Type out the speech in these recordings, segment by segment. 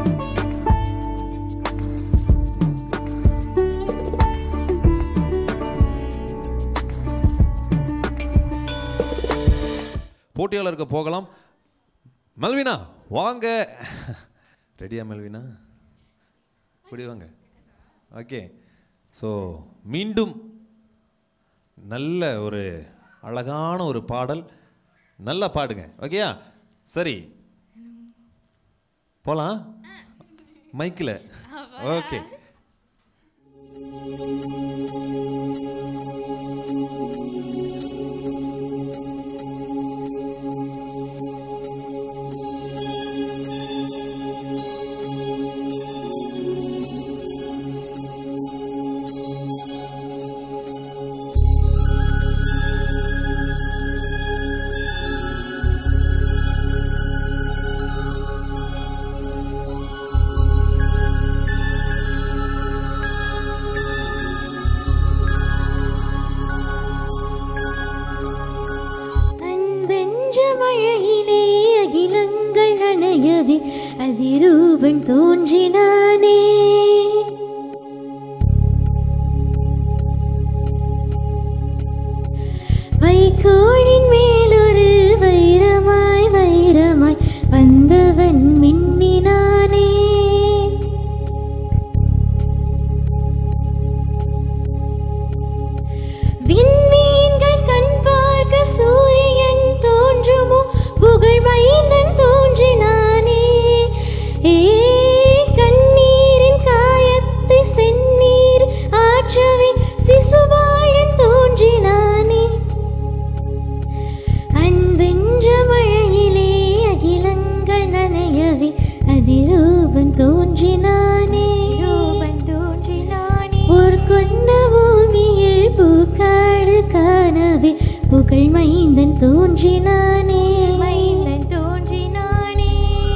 போட்டியாளருக்கு போகலாம் மெல்வினா வாங்க ரெடியா மெல்வினா இப்படி வாங்க ஓகே ஸோ மீண்டும் நல்ல ஒரு அழகான ஒரு பாடல் நல்லா பாடுங்க ஓகேயா சரி போலாம் மைக்கில் ஓகே அன்பென்ற மழையிலே அகிலங்கள் நனையவே அதிரூபன் தோன்றினானே வைகோலின் மேலொரு வைரமாய் வைரமாய் வந்தவன் மின்னினானே விண்மீன்கள் கண் பார்க்க சூரியன் தோன்றுமோ புகழ் மைந்தன் தோன்றினானே ஏ கண்ணீரின் காயத்தை செந்நீர் ஆற்றவே சிசுவாழன் தோன்றினானே அன்பென்ற மழையிலே அகிலங்கள் நனையவே அதிரூபன் தோன்றினானே ரூபன் தோன்றினானே ஒரு கொண்ட பூமியில் பூக்காடு காணவே புகழ் மைந்தன் தோன்றினானே மைந்தன் தோன்றினானே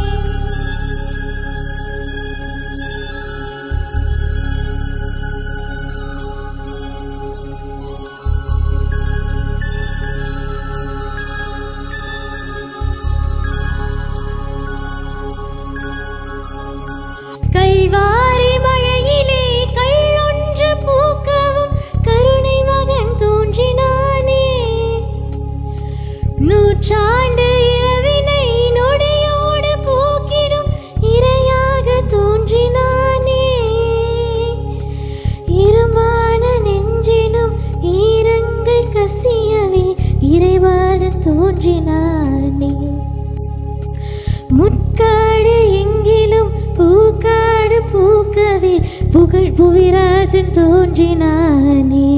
கல்வாரி மழையிலே கள்ளொன்று பூக்கவும் கருணை மகன் தோன்றினானே நூற்றாண்டு இரவினை நொடியோடு போக்கிடும் இரையாக தோன்றினானே இருமான நெஞ்சினும் ஈரங்கள் கசியவே இறைவான தோன்றினானே முட்காடு எங்கிலும் பூக்காடு பூக்கவே புகழ் புவிராஜன் தோன்றினானே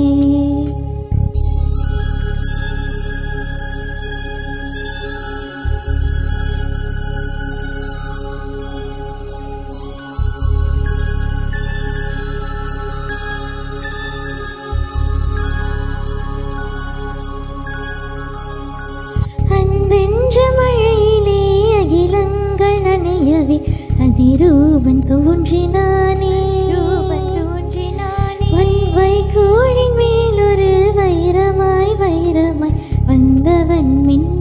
அன்பென்ற மழையிலே அகிலங்கள் நனையவே அதிரூபன் தோன்றினானே ரூபன் தோன்றினானே வைகோலின் மேலொரு வைரமாய் வைரமாய் வந்தவன் மின்